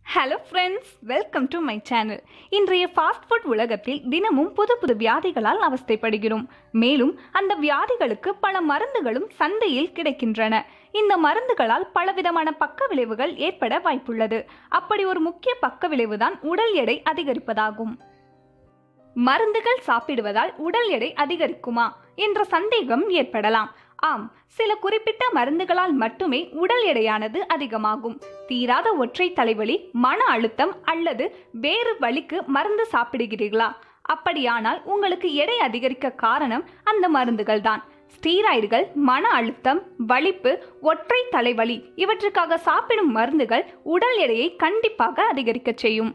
hello friends welcome to my channel இன்றைய fast food உலகத்தில் தினமும் புது புது வியாதிகளால் அவஸ்தைப்படுகிறோம் மேலும் அந்த வியாதிகளுக்கு பல மருந்துகளும் சந்தையில் கிடைக்கின்றன இந்த மருந்துகளால் பலவிதமான பக்க விளைவுகள் ஏற்பட வாய்ப்புள்ளது அப்படி ஒரு முக்கிய பக்க விளைவுதான் உடல் எடை அதிகரிப்பதாகும் மருந்துகள் சாப்பிடுவதால் உடல் எடை அதிகரிக்குமா என்ற சந்தேகம் ஏற்படலாம் ஆம் சில குறிப்பிட்ட மருந்துகளால் மட்டுமே உடல் எடையானது அதிகமாகும் தீராத ஒற்றை தலைவலி மன அழுத்தம் அல்லது வேறு வலிக்கு மருந்து சாப்பிடுகிறீர்களா அப்படியானால் உங்களுக்கு எடை அதிகரிக்க காரணம் அந்த மருந்துகள் தான் ஸ்டீராய்டுகள் மன அழுத்தம் வலிப்பு ஒற்றை தலைவலி இவற்றுக்காக சாப்பிடும் மருந்துகள் உடல் எடையை கண்டிப்பாக அதிகரிக்கச் செய்யும்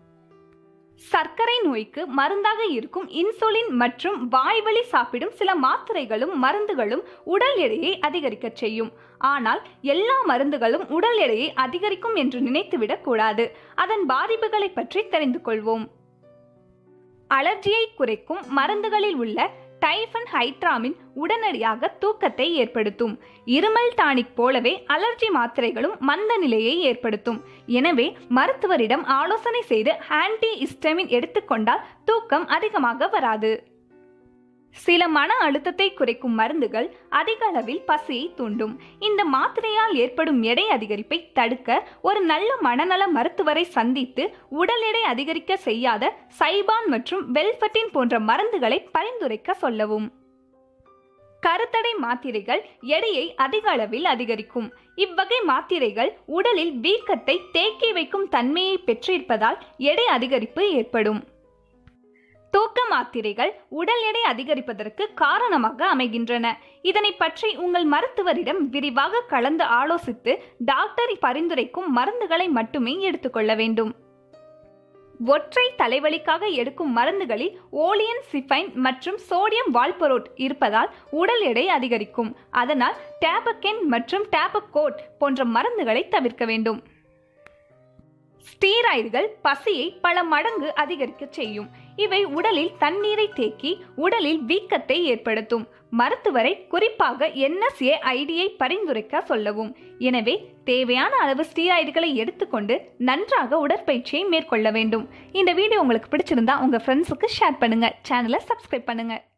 சர்க்கரை நோய்க்கு மருந்தாக இருக்கும் இன்சுலின் மற்றும் வாய்வழி சாப்பிடும் சில மாத்திரைகளும் மருந்துகளும் உடல் எடையை அதிகரிக்கச் செய்யும் ஆனால் எல்லா மருந்துகளும் உடல் எடையை அதிகரிக்கும் என்று நினைத்துவிடக் கூடாது அதன் பாதிப்புகளை பற்றி தெரிந்து கொள்வோம் அலர்ஜியை குறைக்கும் மருந்துகளில் உள்ள டைஃபன் ஹைட்ராமின் உடனடியாக தூக்கத்தை ஏற்படுத்தும் இருமல் டானிக் போலவே அலர்ஜி மாத்திரைகளும் மந்த நிலையை ஏற்படுத்தும் எனவே மருத்துவரிடம் ஆலோசனை செய்து ஆன்டி ஹிஸ்டமின் எடுத்துக்கொண்டால் தூக்கம் அதிகமாக வராது சில மன அழுத்தத்தை குறைக்கும் மருந்துகள் அதிக அளவில் பசியை தூண்டும் இந்த மாத்திரையால் ஏற்படும் எடை அதிகரிப்பை தடுக்க ஒரு நல்ல மனநல மருத்துவரை சந்தித்து உடல் எடை அதிகரிக்க செய்யாத சைபான் மற்றும் வெல்ஃபட்டின் போன்ற மருந்துகளை பரிந்துரைக்க சொல்லவும் கருத்தடை மாத்திரைகள் எடையை அதிக அளவில் அதிகரிக்கும் இவ்வகை மாத்திரைகள் உடலில் வீக்கத்தை தேக்கி வைக்கும் தன்மையை பெற்றிருப்பதால் எடை அதிகரிப்பு ஏற்படும் தூக்க மாத்திரைகள் உடல் எடை அதிகரிப்பதற்கு காரணமாக அமைகின்றன இதனை பற்றி உங்கள் மருத்துவரிடம் விரிவாக கலந்து ஆலோசித்து டாக்டர் பரிந்துரைக்கும் மருந்துகளை மட்டுமே எடுத்துக்கொள்ள வேண்டும் ஒற்றை தலைவலிக்காக எடுக்கும் மருந்துகளில் ஓலியன் சிஃபைன் மற்றும் சோடியம் வால்பரோட் இருப்பதால் உடல் எடை அதிகரிக்கும் அதனால் டேபக்கென் மற்றும் டேபக்கோட் போன்ற மருந்துகளை தவிர்க்க வேண்டும் ஸ்டீராய்டுகள் பசியை பல மடங்கு அதிகரிக்க செய்யும் இவை உடலில் தண்ணீரை தேக்கி உடலில் வீக்கத்தை ஏற்படுத்தும் மருத்துவரை குறிப்பாக என்எஸ்ஏ ஐடியை பரிந்துரைக்க சொல்லவும் எனவே தேவையான அளவு ஸ்டீராய்டுகளை எடுத்துக்கொண்டு நன்றாக உடற்பயிற்சியை மேற்கொள்ள வேண்டும் இந்த வீடியோ உங்களுக்கு பிடிச்சிருந்தா உங்க ஃப்ரெண்ட்ஸுக்கு ஷேர் பண்ணுங்க சேனலை சப்ஸ்கிரைப் பண்ணுங்க